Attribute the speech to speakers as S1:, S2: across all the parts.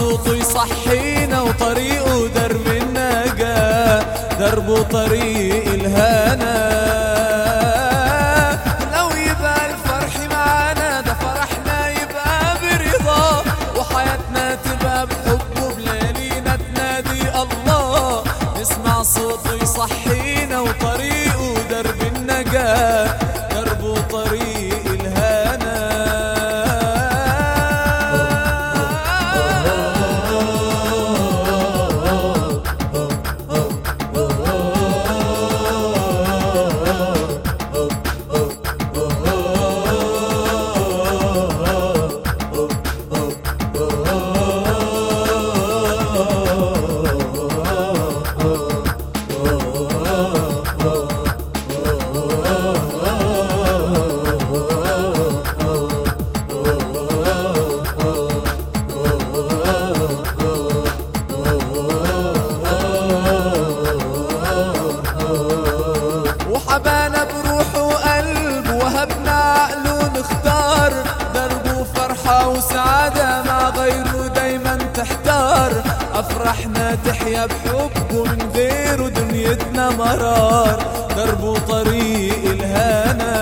S1: صوته يصحينا وطريقه درب النجاة دربه طريق الهنا لو يبقى الفرح معانا ده فرحنا يبقى برضاه وحياتنا تبقى بحبه بليالينا تنادي الله نسمع صوته يصحينا وطريقه درب النجاة دربه طريق الهنا وحبانا بروح وقلب وهبنا عقله نختار دربه فرحة وسعادة مع غيره دايما تحتار أفرحنا تحيا بحبه من غيره دنيتنا مرار دربه طريق الهنا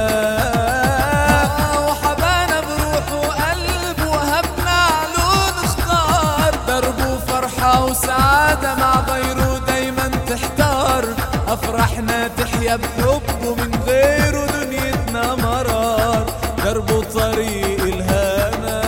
S1: وحبانا بروح وقلب وهبنا عقله نختار دربه فرحة وسعادة مع غيره دايما تحتار أفرحنا تحيا بحبه من غيره دنيتنا مرار دربه طريق الهنا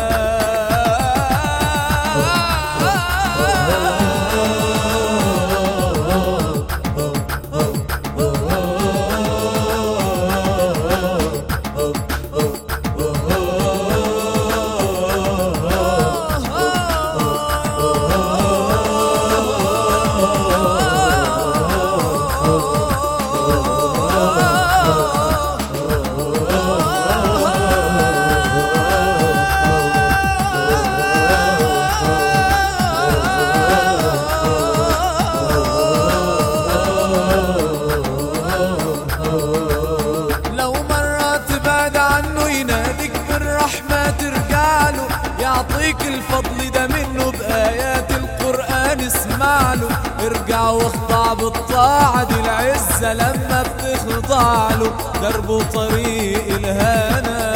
S1: لو مرة تبعد عنه يناديك بالرحمة ترجع له يعطيك الفضل ده منه بآيات القرآن اسمع له ارجع واخضع بالطاعة دي العزة لما بتخضع له دربه طريق الهنا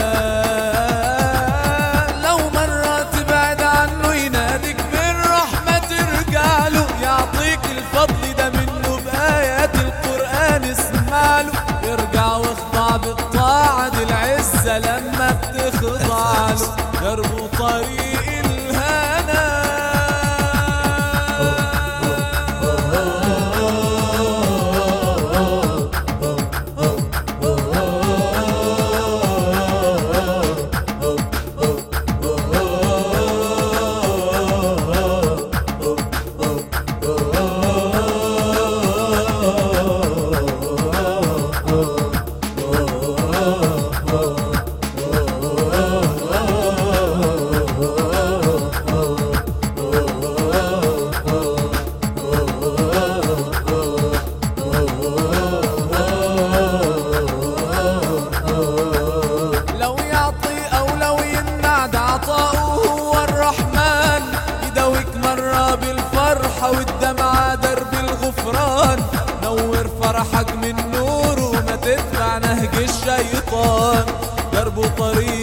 S1: لو مرة تبعد عنه يناديك بالرحمة ترجع له يعطيك الفضل ده منه بآيات القرآن اسمع له ارجع واخضع بالطاعة دي العزة لما بتخضع له دربه طريق الهنا لو يعطي او لو يمنع ده عطاؤه هو الرحمن يداويك مرة بالفرحة والدمعة درب الغفران نور فرحك من نوره ما تتبع نهج الشيطان دربه طريق